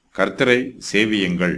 கர்த்தரை சேவியுங்கள்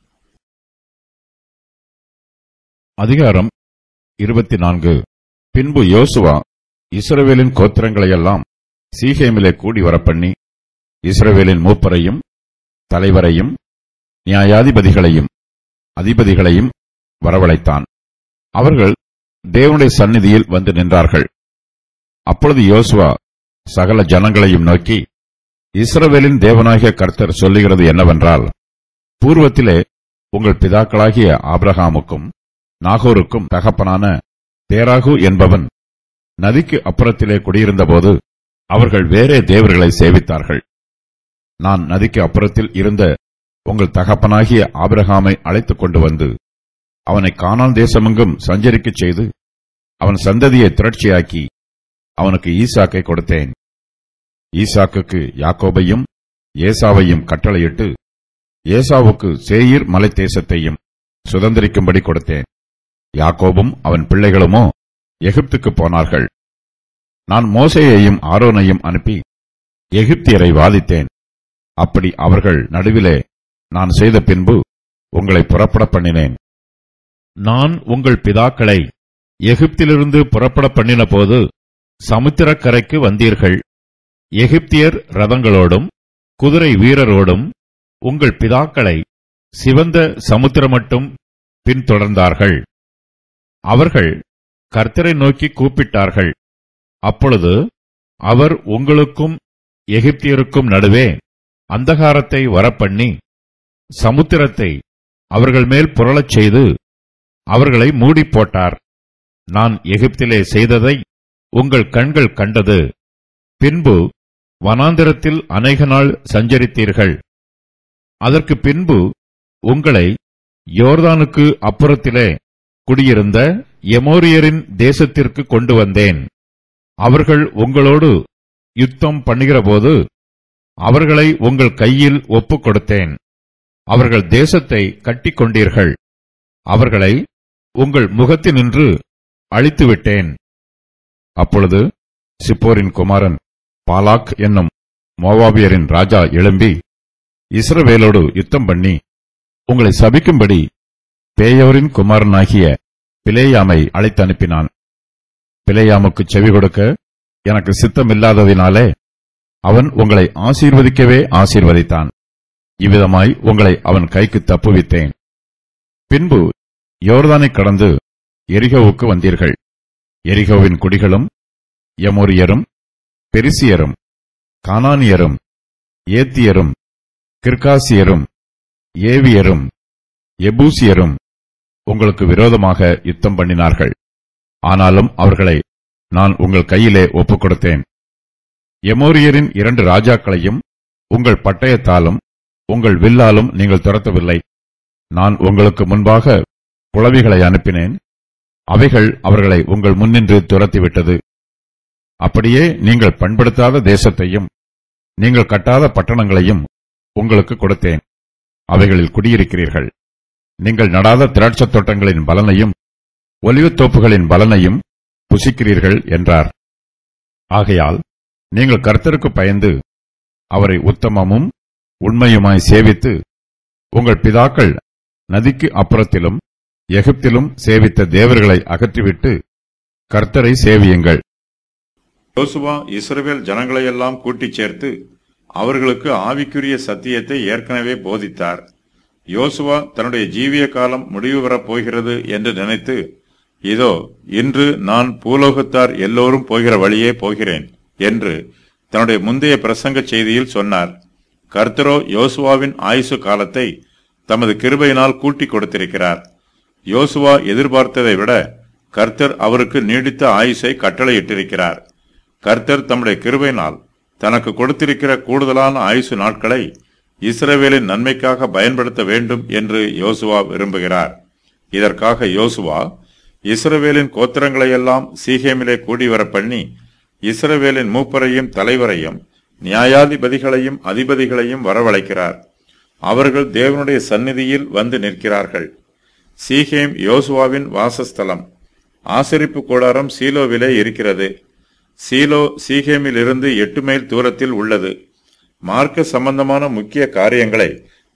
அதிகாரம் இருபத்தி நான்கு பின்பு யோசுவா இஸ்ரவேலின் கோத்திரங்களையெல்லாம் சீகேமிலே கூடி வரப்பண்ணி இஸ்ரவேலின் மூப்பரையும் தலைவரையும் நியாயாதிபதிகளையும் அதிபதிகளையும் வரவழைத்தான் அவர்கள் தேவனுடைய சந்நிதியில் வந்து நின்றார்கள் அப்பொழுது யோசுவா சகல ஜனங்களையும் நோக்கி இஸ்ரவேலின் தேவனாகிய கர்த்தர் சொல்லுகிறது என்னவென்றால் பூர்வத்திலே உங்கள் பிதாக்களாகிய ஆபிரகாமுக்கும் நாகோருக்கும் தகப்பனான தேராகு என்பவன் நதிக்கு அப்புறத்திலே குடியிருந்தபோது அவர்கள் வேறே தேவர்களை சேவித்தார்கள் நான் நதிக்கு அப்புறத்தில் இருந்த உங்கள் தகப்பனாகிய ஆபிரகாமை அழைத்துக் கொண்டு வந்து அவனை கானான் தேசமெங்கும் சஞ்சரிக்கச் செய்து அவன் சந்ததியை திரட்சியாக்கி அவனுக்கு ஈசாக்கை கொடுத்தேன் ஈசாக்குக்கு யாக்கோபையும் ஏசாவையும் கட்டளையிட்டு ஏசாவுக்கு சேயீர் மலை தேசத்தையும் சுதந்திரிக்கும்படி கொடுத்தேன் யாக்கோபும் அவன் பிள்ளைகளுமோ எகிப்துக்கு போனார்கள் நான் மோசேயையும் ஆரோனையும் அனுப்பி எகிப்தியரை வாதித்தேன் அப்படி அவர்கள் நடுவிலே நான் செய்த பின்பு உங்களை புறப்பட பண்ணினேன் நான் உங்கள் பிதாக்களை எகிப்திலிருந்து புறப்பட பண்ணினபோது சமுத்திரக்கரைக்கு வந்தீர்கள் எகிப்தியர் ரதங்களோடும் குதிரை வீரரோடும் உங்கள் பிதாக்களை சிவந்த சமுத்திரமட்டும் பின்தொடர்ந்தார்கள் அவர்கள் கர்த்தரை நோக்கி கூப்பிட்டார்கள் அப்பொழுது அவர் உங்களுக்கும் எகிப்தியருக்கும் நடுவே அந்தகாரத்தை வரப்பண்ணி சமுத்திரத்தை அவர்கள் மேல் புரளச் செய்து அவர்களை மூடிப் போட்டார் நான் எகிப்திலே செய்ததை உங்கள் கண்கள் கண்டது பின்பு வனாந்திரத்தில் அநேக நாள் சஞ்சரித்தீர்கள் அதற்கு பின்பு உங்களை யோர்தானுக்கு அப்புறத்திலே குடியிருந்த எமோரியரின் தேசத்திற்கு கொண்டு வந்தேன் அவர்கள் உங்களோடு யுத்தம் பண்ணுகிறபோது அவர்களை உங்கள் கையில் ஒப்புக் கொடுத்தேன் அவர்கள் தேசத்தை கட்டிக் கொண்டீர்கள் அவர்களை உங்கள் முகத்தினின்று அழித்துவிட்டேன் அப்பொழுது சிப்போரின் குமாரன் பாலாக் என்னும் மோவாபியரின் ராஜா எழும்பி இஸ்ரவேலோடு யுத்தம் பண்ணி உங்களை சபிக்கும்படி பேயோரின் குமாரனாகிய பிலேயாமை அழைத்து அனுப்பினான் பிலேயாமுக்கு செவி கொடுக்க எனக்கு சித்தமில்லாததினாலே அவன் உங்களை ஆசீர்வதிக்கவே ஆசீர்வதித்தான் இவ்விதமாய் உங்களை அவன் கைக்கு தப்புவித்தேன் பின்பு யோர்தானை கடந்து எரிகோவுக்கு வந்தீர்கள் எரிகோவின் குடிகளும் எமோரியரும் பெரிசியரும் கானானியரும் ஏத்தியரும் கிர்காசியரும் ஏவியரும் எபூசியரும் உங்களுக்கு விரோதமாக யுத்தம் பண்ணினார்கள் ஆனாலும் அவர்களை நான் உங்கள் கையிலே ஒப்புக் கொடுத்தேன் எமோரியரின் இரண்டு ராஜாக்களையும் உங்கள் பட்டயத்தாலும் உங்கள் வில்லாலும் நீங்கள் துரத்தவில்லை நான் உங்களுக்கு முன்பாக புலவிகளை அனுப்பினேன் அவைகள் அவர்களை உங்கள் முன்னின்று துரத்திவிட்டது அப்படியே நீங்கள் பண்படுத்தாத தேசத்தையும் நீங்கள் கட்டாத பட்டணங்களையும் உங்களுக்கு கொடுத்தேன் அவைகளில் குடியிருக்கிறீர்கள் நீங்கள் நடாத திராட்சத் தோட்டங்களின் பலனையும் ஒலிவத் தோப்புகளின் பலனையும் புசிக்கிறீர்கள் என்றார் ஆகையால் நீங்கள் கர்த்தருக்கு பயந்து அவரை உத்தமமும் உண்மையுமாய் சேவித்து உங்கள் பிதாக்கள் நதிக்கு அப்புறத்திலும் எகிப்திலும் சேவித்த தேவர்களை அகற்றிவிட்டு கர்த்தரை சேவியுங்கள் யோசுவா இஸ்ரவேல் ஜனங்களையெல்லாம் கூட்டிச் சேர்த்து அவர்களுக்கு ஆவிக்குரிய சத்தியத்தை ஏற்கனவே போதித்தார் யோசுவா தன்னுடைய ஜீவிய காலம் முடிவு பெறப் போகிறது என்று நினைத்து இதோ இன்று நான் பூலோகத்தார் எல்லோரும் போகிற வழியே போகிறேன் என்று தன்னுடைய முந்தைய பிரசங்க செய்தியில் சொன்னார் கர்த்தரோ யோசுவாவின் ஆயுசு காலத்தை தமது கிருபையினால் கூட்டிக் கொடுத்திருக்கிறார் யோசுவா எதிர்பார்த்ததை விட கர்த்தர் அவருக்கு நீடித்த ஆயுசை கட்டளையிட்டிருக்கிறார் கர்த்தர் தம்முடைய கிருபையினால் தனக்கு கொடுத்திருக்கிற கூடுதலான ஆயுசு நாட்களை இஸ்ரவேலின் நன்மைக்காக பயன்படுத்த வேண்டும் என்று யோசுவா விரும்புகிறார் இதற்காக யோசுவா இஸ்ரவேலின் கோத்திரங்களையெல்லாம் சீகேமிலே கூடி வர பண்ணி இஸ்ரவேலின் மூப்பரையும் தலைவரையும் நியாயாதிபதிகளையும் அதிபதிகளையும் வரவழைக்கிறார் அவர்கள் தேவனுடைய சந்நிதியில் வந்து நிற்கிறார்கள் சீகேம் யோசுவாவின் வாசஸ்தலம் ஆசரிப்பு கூடாரம் சீலோவிலே இருக்கிறது சீலோ சீகேமில் இருந்து எட்டு மைல் தூரத்தில் உள்ளது மார்க்க சம்பந்தமான முக்கிய காரியங்களை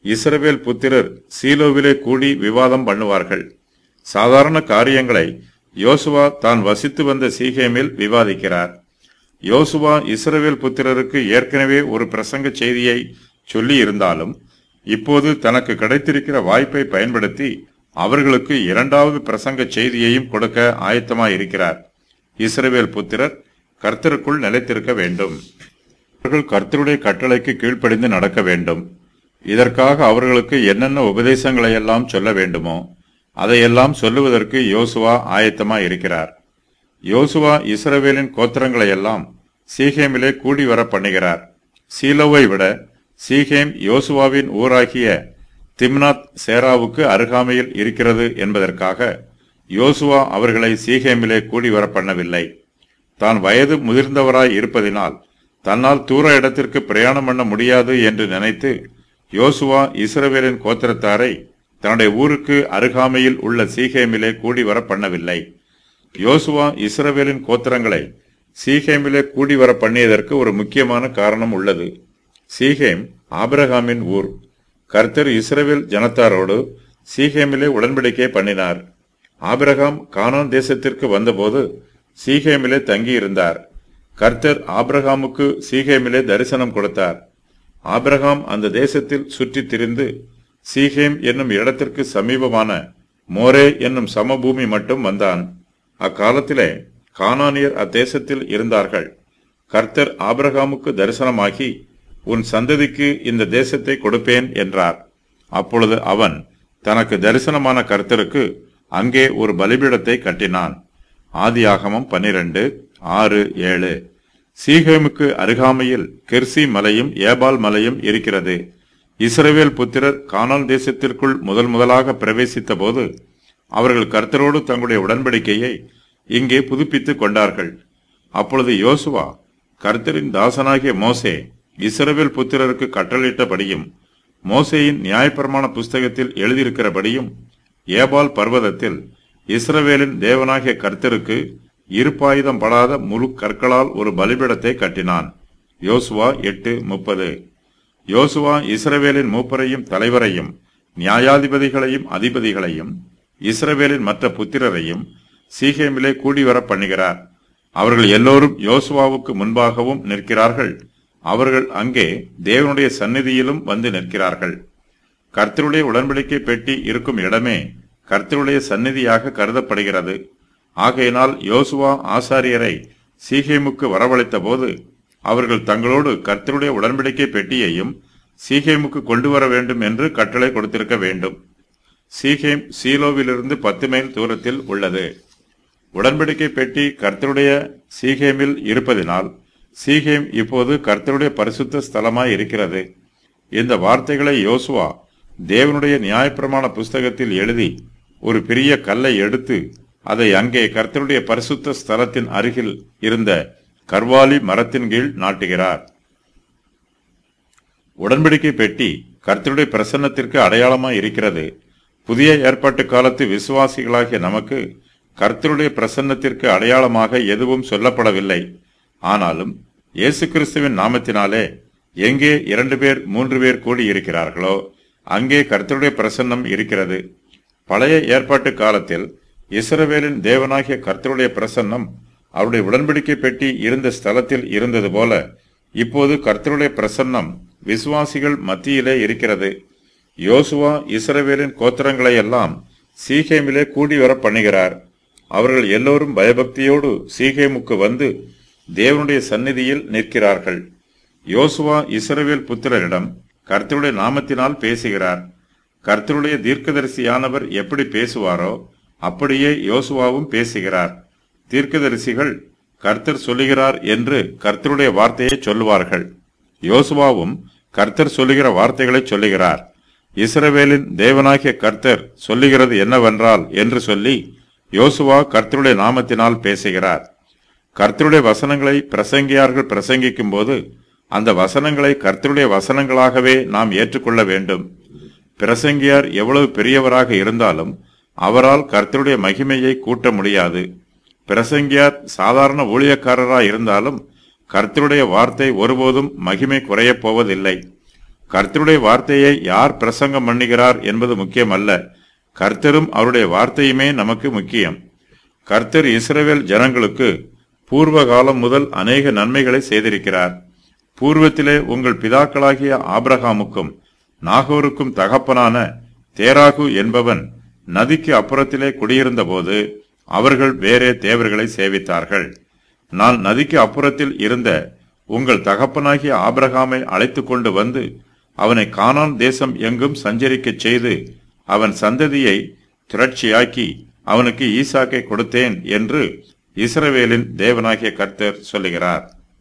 இஸ்ரவேல் புத்திரர் சீலோவிலே கூடி விவாதம் பண்ணுவார்கள் சாதாரண காரியங்களை யோசுவா தான் வசித்து வந்த சீகேமில் விவாதிக்கிறார் யோசுவா இஸ்ரவேல் புத்திரருக்கு ஏற்கனவே ஒரு பிரசங்க செய்தியை சொல்லி இருந்தாலும் இப்போது தனக்கு கிடைத்திருக்கிற வாய்ப்பை பயன்படுத்தி அவர்களுக்கு இரண்டாவது பிரசங்க செய்தியையும் கொடுக்க ஆயத்தமாய் இருக்கிறார் இஸ்ரவேல் புத்திரர் கர்த்தருக்குள் நிலைத்திருக்க வேண்டும் அவர்கள் கர்த்தருடைய கட்டளைக்கு கீழ்ப்படிந்து நடக்க வேண்டும் இதற்காக அவர்களுக்கு என்னென்ன உபதேசங்களை எல்லாம் சொல்ல வேண்டுமோ அதையெல்லாம் சொல்லுவதற்கு யோசுவா ஆயத்தமாய் இருக்கிறார் யோசுவா இஸ்ரவேலின் கோத்திரங்களை எல்லாம் சீகேமிலே கூடி வர பண்ணுகிறார் சீலோவை விட சீகேம் யோசுவாவின் ஊராகிய திம்னாத் சேராவுக்கு அருகாமையில் இருக்கிறது என்பதற்காக யோசுவா அவர்களை சீகேமிலே கூடி வர பண்ணவில்லை தான் வயது முதிர்ந்தவராய் இருப்பதினால் தன்னால் தூர இடத்திற்கு பிரயாணம் பண்ண முடியாது என்று நினைத்து யோசுவா இஸ்ரவேலின் கோத்திரத்தாரை தன்னுடைய ஊருக்கு அருகாமையில் உள்ள சீகேமிலே கூடி வர பண்ணவில்லை யோசுவா இஸ்ரவேலின் கோத்திரங்களை சீகேமிலே கூடி வர பண்ணியதற்கு ஒரு முக்கியமான காரணம் உள்ளது சீகேம் ஆபிரகாமின் ஊர் கர்த்தர் இஸ்ரவேல் ஜனத்தாரோடு சீகேமிலே உடன்படிக்கை பண்ணினார் ஆபிரகாம் கானான் தேசத்திற்கு வந்தபோது சீகேமிலே தங்கியிருந்தார் கர்த்தர் ஆபிரகாமுக்கு சீகேமிலே தரிசனம் கொடுத்தார் ஆபிரகாம் அந்த தேசத்தில் சுற்றித் திரிந்து சீகேம் என்னும் இடத்திற்கு சமீபமான மோரே என்னும் சமபூமி மட்டும் வந்தான் அக்காலத்திலே கானானியர் அத்தேசத்தில் இருந்தார்கள் கர்த்தர் ஆபிரகாமுக்கு தரிசனமாகி உன் சந்ததிக்கு இந்த தேசத்தை கொடுப்பேன் என்றார் அப்பொழுது அவன் தனக்கு தரிசனமான கர்த்தருக்கு அங்கே ஒரு பலிபீடத்தை கட்டினான் ஆதியாகமம் பன்னிரண்டு ஆறு ஏழு சீகேமுக்கு அருகாமையில் கெர்சி மலையும் ஏபால் மலையும் இருக்கிறது இஸ்ரவேல் புத்திரர் கானான் தேசத்திற்குள் முதல் முதலாக பிரவேசித்த போது அவர்கள் கர்த்தரோடு தங்களுடைய உடன்படிக்கையை இங்கே புதுப்பித்துக் கொண்டார்கள் அப்பொழுது யோசுவா கர்த்தரின் தாசனாகிய மோசே இஸ்ரவேல் புத்திரருக்கு கட்டளையிட்டபடியும் மோசேயின் நியாயப்பிரமாண புஸ்தகத்தில் எழுதியிருக்கிறபடியும் ஏபால் பர்வதத்தில் இஸ்ரவேலின் தேவனாகிய கர்த்தருக்கு இருப்பாயுதம் படாத முழு கற்களால் ஒரு பலிபீடத்தை கட்டினான் யோசுவா எட்டு முப்பது யோசுவா இஸ்ரவேலின் மூப்பரையும் தலைவரையும் நியாயாதிபதிகளையும் அதிபதிகளையும் இஸ்ரவேலின் மற்ற புத்திரரையும் சீகேமிலே கூடி வர பண்ணுகிறார் அவர்கள் எல்லோரும் யோசுவாவுக்கு முன்பாகவும் நிற்கிறார்கள் அவர்கள் அங்கே தேவனுடைய சந்நிதியிலும் வந்து நிற்கிறார்கள் கர்த்தருடைய உடன்படிக்கை பெட்டி இருக்கும் இடமே கர்த்தருடைய சந்நிதியாக கருதப்படுகிறது ஆகையினால் யோசுவா ஆசாரியரை சீகேமுக்கு வரவழைத்த போது அவர்கள் தங்களோடு கர்த்தருடைய உடன்படிக்கை பெட்டியையும் சீகேமுக்கு கொண்டு வர வேண்டும் என்று கட்டளை கொடுத்திருக்க வேண்டும் சீகேம் சீலோவிலிருந்து பத்து மைல் தூரத்தில் உள்ளது உடன்படிக்கை பெட்டி கர்த்தருடைய சீகேமில் இருப்பதினால் சீகேம் இப்போது கர்த்தருடைய பரிசுத்த ஸ்தலமாய் இருக்கிறது இந்த வார்த்தைகளை யோசுவா தேவனுடைய நியாயப்பிரமாண புஸ்தகத்தில் எழுதி ஒரு பெரிய கல்லை எடுத்து அதை அங்கே கர்த்தருடைய பரிசுத்த ஸ்தலத்தின் அருகில் இருந்த கர்வாலி மரத்தின் கீழ் நாட்டுகிறார் உடன்படிக்கை பெட்டி கர்த்தருடைய பிரசன்னத்திற்கு அடையாளமாய் இருக்கிறது புதிய ஏற்பாட்டு காலத்து விசுவாசிகளாகிய நமக்கு கர்த்தருடைய பிரசன்னத்திற்கு அடையாளமாக எதுவும் சொல்லப்படவில்லை ஆனாலும் இயேசு கிறிஸ்துவின் நாமத்தினாலே எங்கே இரண்டு பேர் மூன்று பேர் கூடி இருக்கிறார்களோ அங்கே கர்த்தருடைய பிரசன்னம் இருக்கிறது பழைய ஏற்பாட்டு காலத்தில் இஸ்ரவேலின் தேவனாகிய கர்த்தருடைய பிரசன்னம் அவருடைய உடன்படிக்கை பெட்டி இருந்த ஸ்தலத்தில் இருந்தது போல இப்போது கர்த்தருடைய பிரசன்னம் விசுவாசிகள் மத்தியிலே இருக்கிறது யோசுவா இஸ்ரவேலின் கோத்திரங்களை எல்லாம் சீகேமிலே கூடி வர பண்ணுகிறார் அவர்கள் எல்லோரும் பயபக்தியோடு சீகேமுக்கு வந்து தேவனுடைய சந்நிதியில் நிற்கிறார்கள் யோசுவா இஸ்ரவேல் புத்திரரிடம் கர்த்தருடைய நாமத்தினால் பேசுகிறார் கர்த்தருடைய தீர்க்கதரிசியானவர் எப்படி பேசுவாரோ அப்படியே யோசுவாவும் பேசுகிறார் தீர்க்கதரிசிகள் கர்த்தர் சொல்லுகிறார் என்று கர்த்தருடைய வார்த்தையை சொல்லுவார்கள் யோசுவாவும் கர்த்தர் சொல்லுகிற வார்த்தைகளை சொல்லுகிறார் இஸ்ரவேலின் தேவனாகிய கர்த்தர் சொல்லுகிறது என்னவென்றால் என்று சொல்லி யோசுவா கர்த்தருடைய நாமத்தினால் பேசுகிறார் கர்த்தருடைய வசனங்களை பிரசங்கியார்கள் பிரசங்கிக்கும் போது அந்த வசனங்களை கர்த்தருடைய வசனங்களாகவே நாம் ஏற்றுக்கொள்ள வேண்டும் பிரசங்கியார் எவ்வளவு பெரியவராக இருந்தாலும் அவரால் கர்த்தருடைய மகிமையை கூட்ட முடியாது பிரசங்கியார் சாதாரண ஊழியக்காரராய் இருந்தாலும் கர்த்தருடைய வார்த்தை ஒருபோதும் மகிமை குறையப் போவதில்லை கர்த்தருடைய வார்த்தையை யார் பிரசங்கம் பண்ணுகிறார் என்பது முக்கியமல்ல கர்த்தரும் அவருடைய வார்த்தையுமே நமக்கு முக்கியம் கர்த்தர் இஸ்ரவேல் ஜனங்களுக்கு பூர்வ காலம் முதல் அநேக நன்மைகளை செய்திருக்கிறார் பூர்வத்திலே உங்கள் பிதாக்களாகிய ஆபிரகாமுக்கும் நாகோருக்கும் தகப்பனான தேராகு என்பவன் நதிக்கு அப்புறத்திலே குடியிருந்தபோது அவர்கள் வேறே தேவர்களை சேவித்தார்கள் நான் நதிக்கு அப்புறத்தில் இருந்த உங்கள் தகப்பனாகிய ஆபிரகாமை அழைத்துக் கொண்டு வந்து அவனை கானான் தேசம் எங்கும் சஞ்சரிக்கச் செய்து அவன் சந்ததியை திரட்சியாக்கி அவனுக்கு ஈசாக்கை கொடுத்தேன் என்று இஸ்ரவேலின் தேவனாகிய கர்த்தர் சொல்லுகிறார்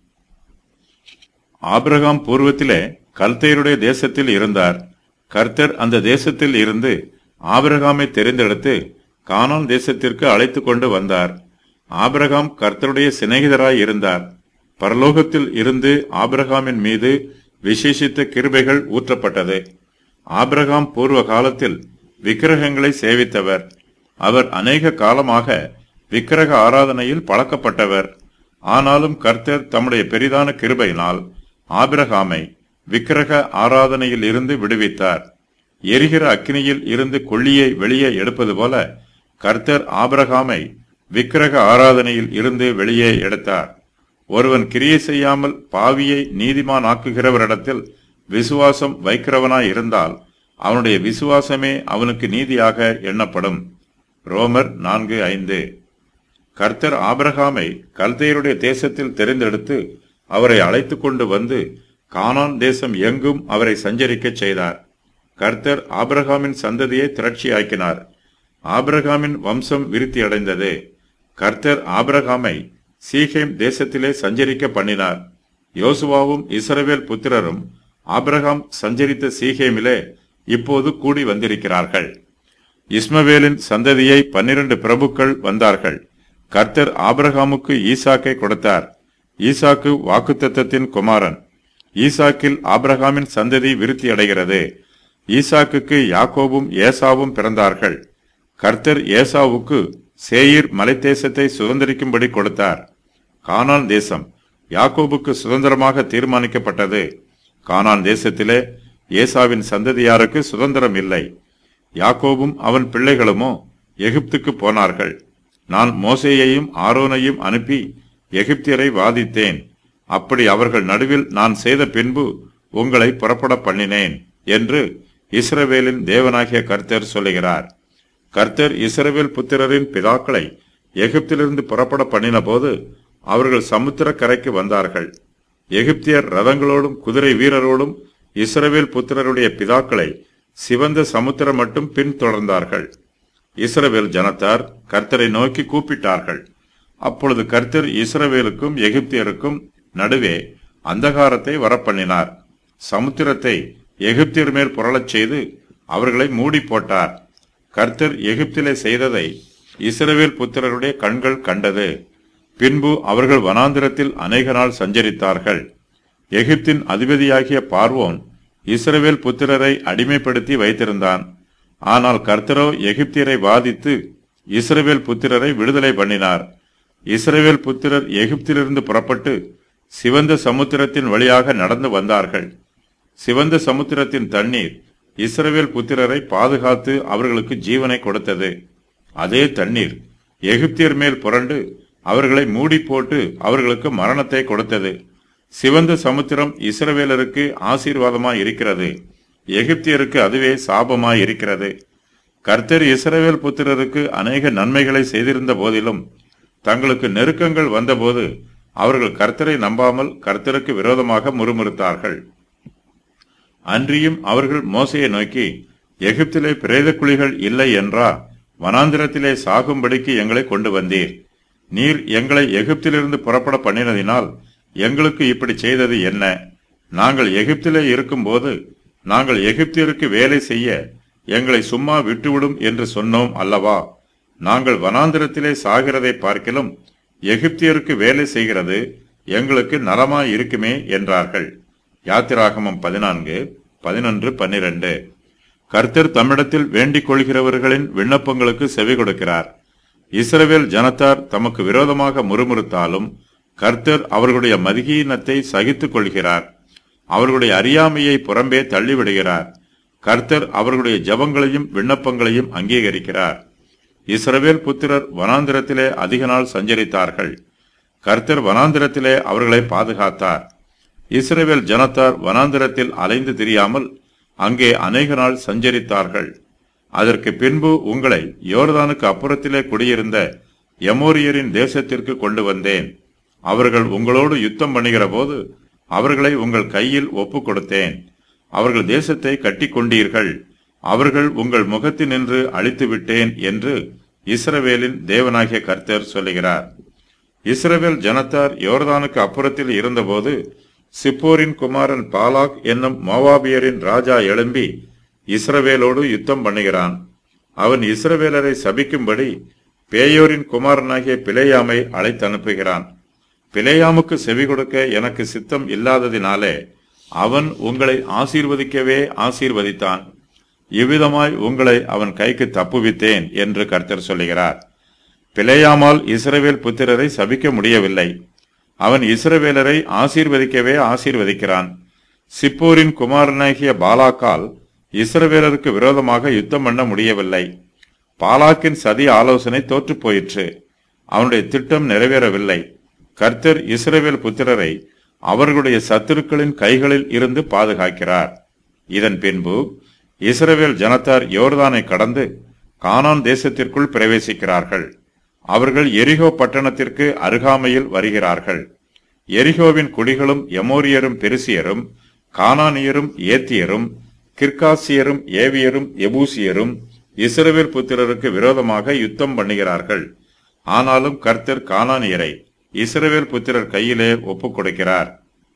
ஆபிரகாம் பூர்வத்திலே கல்தையருடைய தேசத்தில் இருந்தார் கர்த்தர் அந்த தேசத்தில் இருந்து ஆபிரகாமை தெரிந்தெடுத்து கானான் தேசத்திற்கு அழைத்துக் கொண்டு வந்தார் ஆபிரகாம் கர்த்தருடைய சிநேகிதராய் இருந்தார் பரலோகத்தில் இருந்து ஆபிரகாமின் மீது விசேஷித்த கிருபைகள் ஊற்றப்பட்டது ஆபிரகாம் பூர்வ காலத்தில் விக்கிரகங்களை சேவித்தவர் அவர் அநேக காலமாக விக்கிரக ஆராதனையில் பழக்கப்பட்டவர் ஆனாலும் கர்த்தர் தம்முடைய பெரிதான கிருபையினால் ஆபிரகாமை விக்கிரக ஆராதனையில் இருந்து விடுவித்தார் எரிகிற அக்கினியில் இருந்து கொள்ளியை வெளியே எடுப்பது போல கர்த்தர் ஆபிரகாமை விக்கிரக ஆராதனையில் இருந்து வெளியே எடுத்தார் ஒருவன் கிரியை செய்யாமல் பாவியை நீதிமான் ஆக்குகிறவரிடத்தில் விசுவாசம் வைக்கிறவனாய் இருந்தால் அவனுடைய விசுவாசமே அவனுக்கு நீதியாக எண்ணப்படும் ரோமர் நான்கு ஐந்து கர்த்தர் ஆபிரகாமை கல்தையருடைய தேசத்தில் தெரிந்தெடுத்து அவரை அழைத்துக் கொண்டு வந்து கானான் தேசம் எங்கும் அவரை சஞ்சரிக்கச் செய்தார் கர்த்தர் ஆபிரகாமின் சந்ததியை திரட்சியாக்கினார் ஆபிரகாமின் வம்சம் விருத்தி அடைந்தது கர்த்தர் ஆபிரகாமை சீகேம் தேசத்திலே சஞ்சரிக்க பண்ணினார் யோசுவாவும் இஸ்ரவேல் புத்திரரும் ஆபிரகாம் சஞ்சரித்த சீகேமிலே இப்போது கூடி வந்திருக்கிறார்கள் இஸ்மவேலின் சந்ததியை பன்னிரண்டு பிரபுக்கள் வந்தார்கள் கர்த்தர் ஆபிரகாமுக்கு ஈசாக்கை கொடுத்தார் ஈசாக்கு வாக்குத்தத்தத்தின் குமாரன் ஈசாக்கில் ஆபிரகாமின் சந்ததி விருத்தி அடைகிறது ஈசாக்குக்கு யாக்கோபும் ஏசாவும் பிறந்தார்கள் கர்த்தர் ஏசாவுக்கு சேயீர் மலைத்தேசத்தை சுதந்திரிக்கும்படி கொடுத்தார் கானான் தேசம் யாக்கோபுக்கு சுதந்திரமாக தீர்மானிக்கப்பட்டது கானான் தேசத்திலே ஏசாவின் சந்ததியாருக்கு சுதந்திரம் இல்லை யாக்கோபும் அவன் பிள்ளைகளுமோ எகிப்துக்கு போனார்கள் நான் மோசேயையும் ஆரோனையும் அனுப்பி எகிப்தியரை வாதித்தேன் அப்படி அவர்கள் நடுவில் நான் செய்த பின்பு உங்களை புறப்பட பண்ணினேன் என்று இஸ்ரவேலின் தேவனாகிய கர்த்தர் சொல்லுகிறார் கர்த்தர் இஸ்ரவேல் புத்திரரின் பிதாக்களை எகிப்திலிருந்து புறப்பட பண்ணினபோது அவர்கள் சமுத்திர கரைக்கு வந்தார்கள் எகிப்தியர் ரதங்களோடும் குதிரை வீரரோடும் இஸ்ரவேல் புத்திரருடைய பிதாக்களை சிவந்த சமுத்திரம் மட்டும் பின்தொடர்ந்தார்கள் இஸ்ரவேல் ஜனத்தார் கர்த்தரை நோக்கி கூப்பிட்டார்கள் அப்பொழுது கர்த்தர் இஸ்ரவேலுக்கும் எகிப்தியருக்கும் நடுவே அந்தகாரத்தை வரப்பண்ணினார் சமுத்திரத்தை எகிப்தியர் மேல் புரளச் செய்து அவர்களை மூடி போட்டார் கர்த்தர் எகிப்திலே செய்ததை இஸ்ரவேல் புத்திரருடைய கண்கள் கண்டது பின்பு அவர்கள் வனாந்திரத்தில் அநேக நாள் சஞ்சரித்தார்கள் எகிப்தின் அதிபதியாகிய பார்வோன் இஸ்ரவேல் புத்திரரை அடிமைப்படுத்தி வைத்திருந்தான் ஆனால் கர்த்தரோ எகிப்தியரை வாதித்து இஸ்ரவேல் புத்திரரை விடுதலை பண்ணினார் இஸ்ரவேல் புத்திரர் எகிப்திலிருந்து புறப்பட்டு சிவந்த சமுத்திரத்தின் வழியாக நடந்து வந்தார்கள் சிவந்த சமுத்திரத்தின் தண்ணீர் இஸ்ரவேல் புத்திரரை பாதுகாத்து அவர்களுக்கு ஜீவனை கொடுத்தது அதே தண்ணீர் எகிப்தியர் மேல் புரண்டு அவர்களை மூடி போட்டு அவர்களுக்கு மரணத்தை கொடுத்தது சிவந்த சமுத்திரம் இஸ்ரவேலருக்கு ஆசீர்வாதமாய் இருக்கிறது எகிப்தியருக்கு அதுவே சாபமாய் இருக்கிறது கர்த்தர் இஸ்ரவேல் புத்திரருக்கு அநேக நன்மைகளை செய்திருந்த போதிலும் தங்களுக்கு நெருக்கங்கள் வந்தபோது அவர்கள் கர்த்தரை நம்பாமல் கர்த்தருக்கு விரோதமாக முறுமுறுத்தார்கள் அன்றியும் அவர்கள் மோசையை நோக்கி எகிப்திலே பிரேத குழிகள் இல்லை என்றா வனாந்திரத்திலே சாகும்படிக்கு எங்களை கொண்டு வந்தீர் நீர் எங்களை எகிப்திலிருந்து புறப்பட பண்ணினதினால் எங்களுக்கு இப்படி செய்தது என்ன நாங்கள் எகிப்திலே இருக்கும்போது நாங்கள் எகிப்தியருக்கு வேலை செய்ய எங்களை சும்மா விட்டுவிடும் என்று சொன்னோம் அல்லவா நாங்கள் வனாந்திரத்திலே சாகிறதை பார்க்கிலும் எகிப்தியருக்கு வேலை செய்கிறது எங்களுக்கு நலமாய் இருக்குமே என்றார்கள் யாத்திராகமம் பதினான்கு பதினொன்று பன்னிரண்டு கர்த்தர் தம்மிடத்தில் வேண்டிக் கொள்கிறவர்களின் விண்ணப்பங்களுக்கு செவி கொடுக்கிறார் இஸ்ரவேல் ஜனத்தார் தமக்கு விரோதமாக முறுமுறுத்தாலும் கர்த்தர் அவர்களுடைய மதிகீனத்தை சகித்துக் கொள்கிறார் அவர்களுடைய அறியாமையை புறம்பே தள்ளிவிடுகிறார் கர்த்தர் அவர்களுடைய ஜபங்களையும் விண்ணப்பங்களையும் அங்கீகரிக்கிறார் இஸ்ரவேல் புத்திரர் வனாந்திரத்திலே அதிக நாள் சஞ்சரித்தார்கள் கர்த்தர் வனாந்திரத்திலே அவர்களை பாதுகாத்தார் இஸ்ரவேல் ஜனத்தார் வனாந்திரத்தில் அலைந்து திரியாமல் அங்கே அநேக நாள் சஞ்சரித்தார்கள் அதற்கு பின்பு உங்களை யோர்தானுக்கு அப்புறத்திலே குடியிருந்த எமோரியரின் தேசத்திற்கு கொண்டு வந்தேன் அவர்கள் உங்களோடு யுத்தம் பண்ணுகிற போது அவர்களை உங்கள் கையில் ஒப்புக் கொடுத்தேன் அவர்கள் தேசத்தை கட்டிக் கொண்டீர்கள் அவர்கள் உங்கள் முகத்தினின்று அழித்து விட்டேன் என்று இஸ்ரவேலின் தேவனாகிய கர்த்தர் சொல்லுகிறார் இஸ்ரவேல் ஜனத்தார் யோர்தானுக்கு அப்புறத்தில் இருந்தபோது சிப்போரின் குமாரன் பாலாக் என்னும் மோவாபியரின் ராஜா எழும்பி இஸ்ரவேலோடு யுத்தம் பண்ணுகிறான் அவன் இஸ்ரவேலரை சபிக்கும்படி பேயோரின் குமாரனாகிய பிலேயாமை அழைத்து அனுப்புகிறான் பிலேயாமுக்கு செவி கொடுக்க எனக்கு சித்தம் இல்லாததினாலே அவன் உங்களை ஆசீர்வதிக்கவே ஆசீர்வதித்தான் இவ்விதமாய் உங்களை அவன் கைக்கு தப்புவித்தேன் என்று கர்த்தர் சொல்லுகிறார் பிலேயாமால் இஸ்ரவேல் புத்திரரை சபிக்க முடியவில்லை அவன் இஸ்ரவேலரை ஆசீர்வதிக்கவே ஆசீர்வதிக்கிறான் சிப்போரின் குமாரனாகிய பாலாக்கால் இஸ்ரவேலருக்கு விரோதமாக யுத்தம் பண்ண முடியவில்லை பாலாக்கின் சதி ஆலோசனை தோற்றுப் போயிற்று அவனுடைய திட்டம் நிறைவேறவில்லை கர்த்தர் இஸ்ரவேல் புத்திரரை அவர்களுடைய சத்துருக்களின் கைகளில் இருந்து பாதுகாக்கிறார் இதன் பின்பு இஸ்ரவேல் ஜனத்தார் யோர்தானை கடந்து கானான் தேசத்திற்குள் பிரவேசிக்கிறார்கள் அவர்கள் எரிகோ பட்டணத்திற்கு அருகாமையில் வருகிறார்கள் எரிகோவின் குடிகளும் எமோரியரும் பெருசியரும் கானானியரும் ஏத்தியரும் கிர்காசியரும் ஏவியரும் எபூசியரும் இஸ்ரவேல் புத்திரருக்கு விரோதமாக யுத்தம் பண்ணுகிறார்கள் ஆனாலும் கர்த்தர் கானானியரை இஸ்ரவேல் புத்திரர் கையிலே ஒப்புக் கொடுக்கிறார்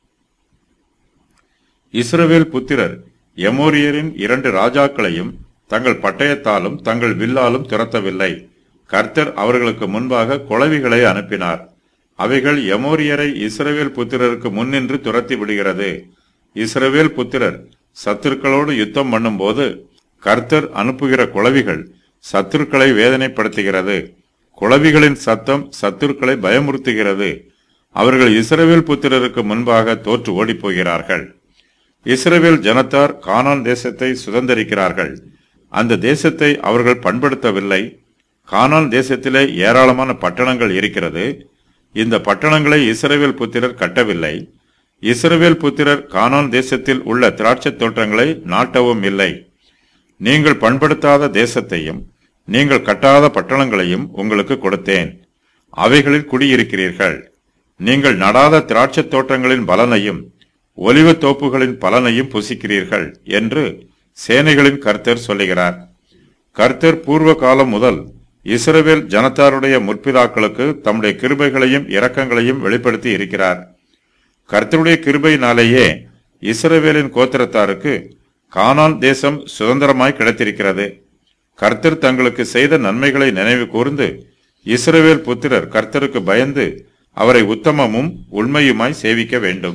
இஸ்ரவேல் புத்திரர் எமோரியரின் இரண்டு ராஜாக்களையும் தங்கள் பட்டயத்தாலும் தங்கள் வில்லாலும் துரத்தவில்லை கர்த்தர் அவர்களுக்கு முன்பாக குளவிகளை அனுப்பினார் அவைகள் எமோரியரை இஸ்ரவேல் புத்திரருக்கு முன்னின்று துரத்தி விடுகிறது இஸ்ரவேல் புத்திரர் சத்துருக்களோடு யுத்தம் பண்ணும்போது கர்த்தர் அனுப்புகிற குளவிகள் சத்துருக்களை வேதனைப்படுத்துகிறது குளவிகளின் சத்தம் சத்துருக்களை பயமுறுத்துகிறது அவர்கள் இஸ்ரவேல் புத்திரருக்கு முன்பாக தோற்று ஓடிப் போகிறார்கள் இஸ்ரவேல் ஜனத்தார் கானான் தேசத்தை சுதந்தரிக்கிறார்கள் அந்த தேசத்தை அவர்கள் பண்படுத்தவில்லை கானான் தேசத்திலே ஏராளமான பட்டணங்கள் இருக்கிறது இந்த பட்டணங்களை இஸ்ரவேல் புத்திரர் கட்டவில்லை இஸ்ரவேல் புத்திரர் கானான் தேசத்தில் உள்ள திராட்சைத் தோட்டங்களை நாட்டவும் இல்லை நீங்கள் பண்படுத்தாத தேசத்தையும் நீங்கள் கட்டாத பட்டணங்களையும் உங்களுக்கு கொடுத்தேன் அவைகளில் குடியிருக்கிறீர்கள் நீங்கள் நடாத திராட்சைத் தோட்டங்களின் பலனையும் ஒலிவத் தோப்புகளின் பலனையும் புசிக்கிறீர்கள் என்று சேனைகளின் கர்த்தர் சொல்லுகிறார் கர்த்தர் பூர்வ காலம் முதல் இஸ்ரவேல் ஜனத்தாருடைய முற்பிதாக்களுக்கு தம்முடைய கிருபைகளையும் இரக்கங்களையும் வெளிப்படுத்தி இருக்கிறார் கர்த்தருடைய கிருபையினாலேயே இஸ்ரவேலின் கோத்திரத்தாருக்கு கானான் தேசம் சுதந்திரமாய் கிடைத்திருக்கிறது கர்த்தர் தங்களுக்கு செய்த நன்மைகளை நினைவு கூர்ந்து இஸ்ரவேல் புத்திரர் கர்த்தருக்கு பயந்து அவரை உத்தமமும் உண்மையுமாய் சேவிக்க வேண்டும்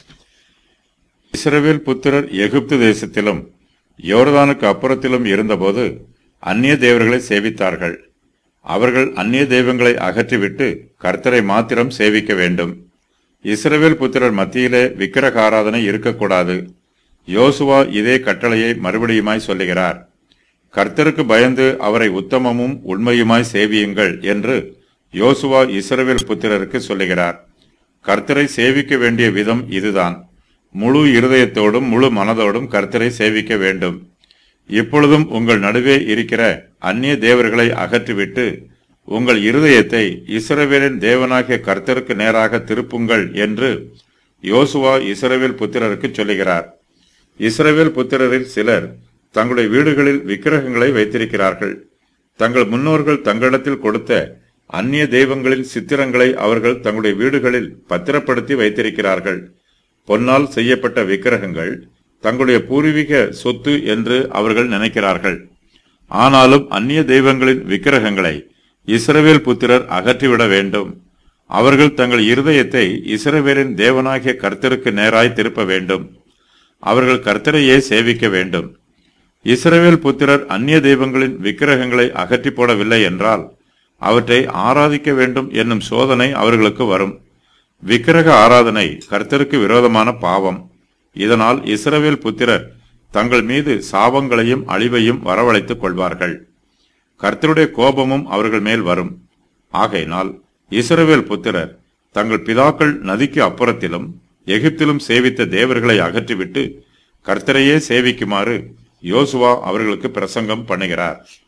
இஸ்ரவேல் புத்திரர் எகிப்து தேசத்திலும் யோர்தானுக்கு அப்புறத்திலும் இருந்தபோது அந்நிய தேவர்களை சேவித்தார்கள் அவர்கள் அந்நிய தெய்வங்களை அகற்றிவிட்டு கர்த்தரை மாத்திரம் சேவிக்க வேண்டும் இஸ்ரவேல் புத்திரர் மத்தியிலே விக்கிரக ஆராதனை இருக்கக்கூடாது யோசுவா இதே கட்டளையை மறுபடியுமாய் சொல்லுகிறார் கர்த்தருக்கு பயந்து அவரை உத்தமமும் உண்மையுமாய் சேவியுங்கள் என்று யோசுவா இஸ்ரவேல் புத்திரருக்கு சொல்லுகிறார் கர்த்தரை சேவிக்க வேண்டிய விதம் இதுதான் முழு இருதயத்தோடும் முழு மனதோடும் கர்த்தரை சேவிக்க வேண்டும் இப்பொழுதும் உங்கள் நடுவே இருக்கிற அந்நிய தேவர்களை அகற்றிவிட்டு உங்கள் இருதயத்தை இஸ்ரவேலின் தேவனாகிய கர்த்தருக்கு நேராக திருப்புங்கள் என்று யோசுவா இஸ்ரவேல் புத்திரருக்கு சொல்லுகிறார் இஸ்ரவேல் புத்திரரில் சிலர் தங்களுடைய வீடுகளில் விக்கிரகங்களை வைத்திருக்கிறார்கள் தங்கள் முன்னோர்கள் தங்களிடத்தில் கொடுத்த அந்நிய தெய்வங்களின் சித்திரங்களை அவர்கள் தங்களுடைய வீடுகளில் பத்திரப்படுத்தி வைத்திருக்கிறார்கள் பொன்னால் செய்யப்பட்ட விக்கிரகங்கள் தங்களுடைய பூர்வீக சொத்து என்று அவர்கள் நினைக்கிறார்கள் ஆனாலும் அந்நிய தெய்வங்களின் விக்கிரகங்களை இஸ்ரவேல் புத்திரர் அகற்றிவிட வேண்டும் அவர்கள் தங்கள் இருதயத்தை இஸ்ரவேலின் தேவனாகிய கர்த்தருக்கு நேராய் திருப்ப வேண்டும் அவர்கள் கர்த்தரையே சேவிக்க வேண்டும் இஸ்ரவேல் புத்திரர் அந்நிய தெய்வங்களின் விக்கிரகங்களை அகற்றி போடவில்லை என்றால் அவற்றை ஆராதிக்க வேண்டும் என்னும் சோதனை அவர்களுக்கு வரும் விக்கிரக ஆராதனை கர்த்தருக்கு விரோதமான பாவம் இதனால் இஸ்ரவேல் புத்திரர் தங்கள் மீது சாபங்களையும் அழிவையும் வரவழைத்துக் கொள்வார்கள் கர்த்தருடைய கோபமும் அவர்கள் மேல் வரும் ஆகையினால் இஸ்ரவேல் புத்திரர் தங்கள் பிதாக்கள் நதிக்கு அப்புறத்திலும் எகிப்திலும் சேவித்த தேவர்களை அகற்றிவிட்டு கர்த்தரையே சேவிக்குமாறு யோசுவா அவர்களுக்கு பிரசங்கம் பண்ணுகிறார்